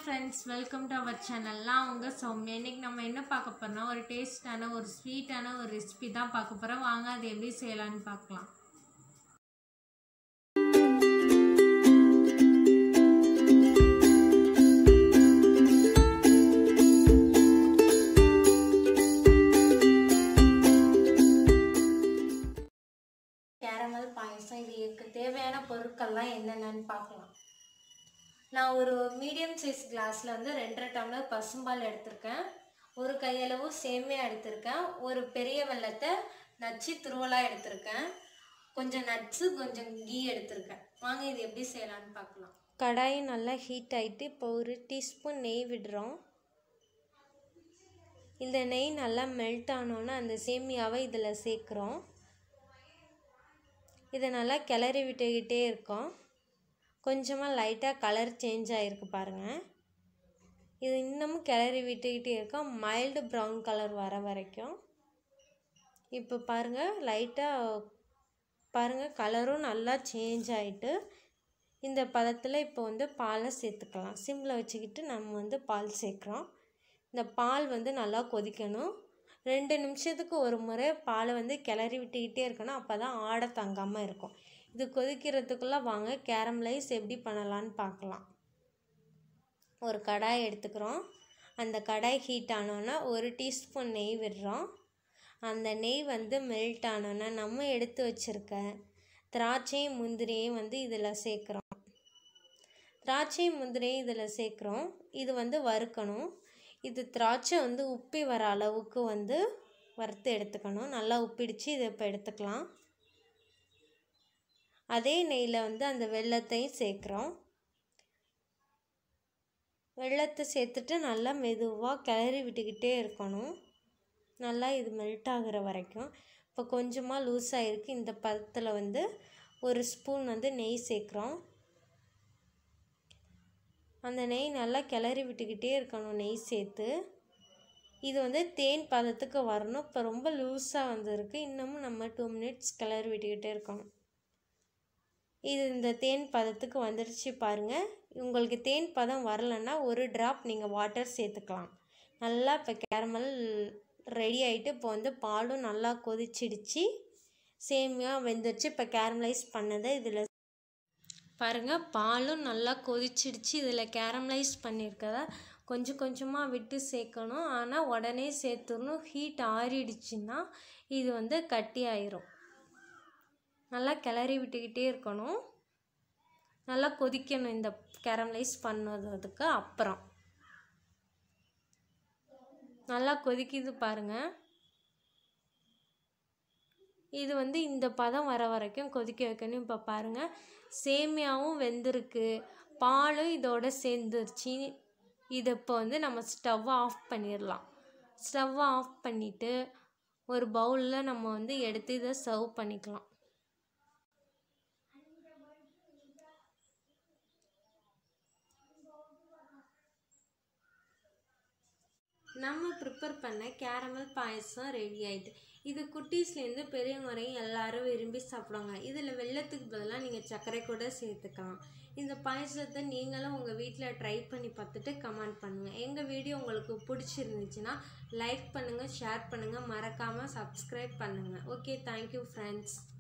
friends welcome to our சேனல்லாம் உங்கள் சௌமியா இன்னைக்கு நம்ம என்ன பார்க்க போறோம்னா ஒரு டேஸ்டான ஒரு ஸ்வீட்டான ஒரு ரெசிபி தான் பார்க்க போகிறோம் வாங்க அது எப்படி செய்யலாம்னு பார்க்கலாம் கேரமல் பாயசம் இது இதுக்கு தேவையான பொருட்கள்லாம் என்னென்னு பார்க்கலாம் நான் ஒரு மீடியம் சைஸ் கிளாஸில் வந்து ரெண்டரை டம்ளர் பசும்பால் எடுத்திருக்கேன் ஒரு கையளவு சேமியா எடுத்திருக்கேன் ஒரு பெரிய வெள்ளத்தை நச்சு துருவலாக எடுத்திருக்கேன் கொஞ்சம் நட்ஸு கொஞ்சம் கீ எடுத்திருக்கேன் வாங்க இது எப்படி செய்யலாம்னு பார்க்கலாம் கடாய் நல்லா ஹீட் ஆகிட்டு இப்போ ஒரு டீஸ்பூன் நெய் விடுறோம் இந்த நெய் நல்லா மெல்ட் ஆனோன்னே அந்த சேமியாவை இதில் சேர்க்குறோம் இதை நல்லா கிளறி விட்டுக்கிட்டே இருக்கோம் கொஞ்சமாக லைட்டாக கலர் சேஞ்ச் ஆகிருக்கு பாருங்கள் இது இன்னமும் கிளறி விட்டுக்கிட்டே இருக்கோம் மைல்டு ப்ரௌன் கலர் வர வரைக்கும் இப்போ பாருங்கள் லைட்டாக பாருங்கள் கலரும் நல்லா சேஞ்ச் ஆகிட்டு இந்த பதத்தில் இப்போ வந்து பாலை சேர்த்துக்கலாம் சிம்மில் வச்சுக்கிட்டு நம்ம வந்து பால் சேர்க்குறோம் இந்த பால் வந்து நல்லா கொதிக்கணும் ரெண்டு நிமிஷத்துக்கு ஒரு முறை பாலை வந்து கிளறி விட்டுக்கிட்டே இருக்கணும் அப்போ தான் ஆடை தங்காமல் இருக்கும் இது கொதிக்கிறதுக்குள்ளே வாங்க கேரமலைஸ் எப்படி பண்ணலான்னு பார்க்கலாம் ஒரு கடாய் எடுத்துக்கிறோம் அந்த கடாய் ஹீட் ஆனோன்னா ஒரு டீஸ்பூன் நெய் விடுறோம் அந்த நெய் வந்து மெல்ட் ஆனோன்னா நம்ம எடுத்து வச்சுருக்க திராட்சையும் முந்திரியும் வந்து இதில் சேர்க்குறோம் திராட்சையும் முந்திரியும் இதில் சேர்க்குறோம் இது வந்து வறுக்கணும் இது திராட்சை வந்து உப்பி வர அளவுக்கு வந்து வறுத்து எடுத்துக்கணும் நல்லா உப்பிடிச்சு இதை இப்போ எடுத்துக்கலாம் அதே நெய்யில் வந்து அந்த வெள்ளத்தையும் சேர்க்குறோம் வெள்ளத்தை சேர்த்துட்டு நல்லா மெதுவாக கிளறி விட்டுக்கிட்டே இருக்கணும் நல்லா இது மெல்ட் ஆகிற வரைக்கும் இப்போ கொஞ்சமாக லூஸ் ஆகிருக்கு இந்த பதத்தில் வந்து ஒரு ஸ்பூன் வந்து நெய் சேர்க்குறோம் அந்த நெய் நல்லா கிளறி விட்டுக்கிட்டே இருக்கணும் நெய் சேர்த்து இது வந்து தேன் பதத்துக்கு வரணும் இப்போ ரொம்ப லூஸாக வந்திருக்கு இன்னமும் நம்ம டூ மினிட்ஸ் கிளறி விட்டுக்கிட்டே இருக்கணும் இது இந்த தேன் பதத்துக்கு வந்துடுச்சு பாருங்கள் உங்களுக்கு தேன் பதம் வரலைன்னா ஒரு ட்ராப் நீங்கள் வாட்டர் சேர்த்துக்கலாம் நல்லா இப்போ கேரமல் ரெடி ஆகிட்டு இப்போ வந்து பாலும் நல்லா கொதிச்சிடுச்சு சேமியாக வெந்துருச்சு இப்போ கேரமலைஸ் பண்ணதை இதில் பாருங்கள் பாலும் நல்லா கொதிச்சிடுச்சு இதில் கேரமலைஸ் பண்ணியிருக்கத கொஞ்சம் கொஞ்சமாக விட்டு சேர்க்கணும் ஆனால் உடனே சேர்த்துடணும் ஹீட் ஆறிடுச்சுன்னா இது வந்து கட்டி ஆயிரும் நல்லா கிளறி விட்டுக்கிட்டே இருக்கணும் நல்லா கொதிக்கணும் இந்த கேரமலைஸ் பண்ணதுக்கு அப்புறம் நல்லா கொதிக்குது பாருங்கள் இது வந்து இந்த பதம் வர வரைக்கும் கொதிக்க வைக்கணும் இப்போ பாருங்கள் சேமியாவும் வெந்திருக்கு பாலும் இதோட சேர்ந்துருச்சு இது இப்போ வந்து நம்ம ஸ்டவ்வை ஆஃப் பண்ணிடலாம் ஸ்டவ்வை ஆஃப் பண்ணிவிட்டு ஒரு பவுலில் நம்ம வந்து எடுத்து இதை சர்வ் பண்ணிக்கலாம் நம்ம ப்ரிப்பேர் பண்ண கேரமல் பாயசம் ரெடி ஆகிட்டு இது குட்டீஸ்லேருந்து பெரியவங்க வரையும் எல்லாரும் விரும்பி சாப்பிடுவாங்க இதில் வெள்ளத்துக்கு பதிலாக நீங்கள் சர்க்கரை கூட சேர்த்துக்கலாம் இந்த பாயசத்தை நீங்களும் உங்கள் வீட்டில் ட்ரை பண்ணி பார்த்துட்டு கமெண்ட் பண்ணுங்கள் எங்கள் வீடியோ உங்களுக்கு பிடிச்சிருந்துச்சுன்னா லைக் பண்ணுங்கள் ஷேர் பண்ணுங்கள் மறக்காமல் சப்ஸ்கிரைப் பண்ணுங்கள் ஓகே தேங்க்யூ ஃப்ரெண்ட்ஸ்